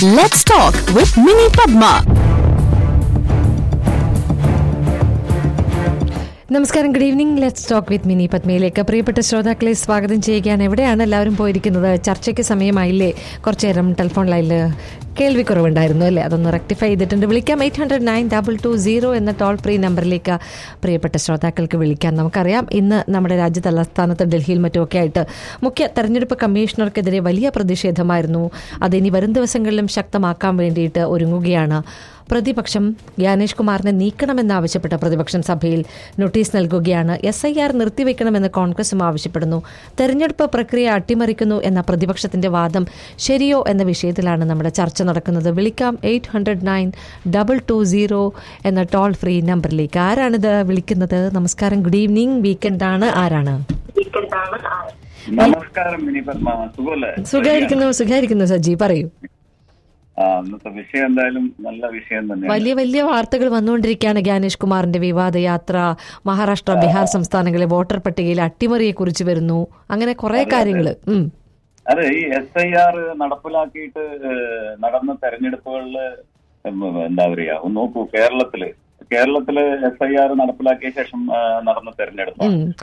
Let's talk with Mini Padma. നമസ്കാരം good evening let's talk with Mini പത്മയിലേക്ക് പ്രിയപ്പെട്ട ശ്രോതാക്കളെ സ്വാഗതം ചെയ്യുകയാണ് എവിടെയാണ് എല്ലാവരും പോയിരിക്കുന്നത് ചർച്ചയ്ക്ക് സമയമായില്ലേ കുറച്ചു നേരം ടെലിഫോൺ ലൈനിൽ കേൾവിക്കുറവുണ്ടായിരുന്നു അല്ലേ അതൊന്ന് റെക്ടിഫൈ ചെയ്തിട്ടുണ്ട് വിളിക്കാം eight hundred nine double two zero എന്ന ടോൾ ഫ്രീ നമ്പറിലേക്ക് പ്രിയപ്പെട്ട ശ്രോതാക്കൾക്ക് വിളിക്കാം നമുക്കറിയാം ഇന്ന് നമ്മുടെ രാജ്യ തലസ്ഥാനത്ത് ഡൽഹിയിൽ മറ്റുമൊക്കെ ആയിട്ട് മുഖ്യ തെരഞ്ഞെടുപ്പ് കമ്മീഷണർക്കെതിരെ വലിയ പ്രതിഷേധമായിരുന്നു അതിനി വരും ദിവസങ്ങളിലും ശക്തമാക്കാൻ വേണ്ടിയിട്ട് ഒരുങ്ങുകയാണ് പ്രതിപക്ഷം ജ്ഞാനേഷ് കുമാറിനെ നീക്കണമെന്നാവശ്യപ്പെട്ട പ്രതിപക്ഷം സഭയിൽ നോട്ടീസ് നൽകുകയാണ് എസ് ഐ ആർ നിർത്തിവെക്കണമെന്ന് കോൺഗ്രസും ആവശ്യപ്പെടുന്നു തെരഞ്ഞെടുപ്പ് പ്രക്രിയ അട്ടിമറിക്കുന്നു എന്ന പ്രതിപക്ഷത്തിന്റെ വാദം ശരിയോ എന്ന വിഷയത്തിലാണ് നമ്മുടെ ചർച്ച നടക്കുന്നത് വിളിക്കാം eight hundred nine double two zero എന്ന ടോൾ ഫ്രീ നമ്പറിലേക്ക് ആരാണിത് വിളിക്കുന്നത് നമസ്കാരം ഗുഡ് ഈവനിങ് വീക്കെൻഡ് ആണ് ആരാണ് നമസ്കാരം മിനി പത്മ സുഖല്ലേ സുഖായിരിക്കുന്നു സുഖായിരിക്കുന്നു സജി പറയൂ ആ ഇന്നത്തെ വിഷയം എന്തായാലും നല്ല വിഷയം തന്നെയാണ് വലിയ വലിയ വാർത്തകൾ വന്നുകൊണ്ടിരിക്കുകയാണ് ജ്ഞാനേഷ് കുമാറിന്റെ വിവാദയാത്ര മഹാരാഷ്ട്ര ബീഹാർ സംസ്ഥാനങ്ങളിലെ വോട്ടർ പട്ടികയിൽ അട്ടിമറിയെ കുറിച്ച് വരുന്നു അങ്ങനെ കുറെ കാര്യങ്ങൾ അതെ ഈ എസ് ഐ ആർ നടപ്പിലാക്കിയിട്ട് ഏഹ്, നടന്ന തെരഞ്ഞെടുപ്പുകളിൽ എന്താ പറയാ ഒന്ന് നോക്കൂ കേരളത്തില് കേരളത്തില് എസ് ഐ ആർ നടപ്പിലാക്കിയ ശേഷം ആ, നടന്ന തെരഞ്ഞെടുപ്പാണ്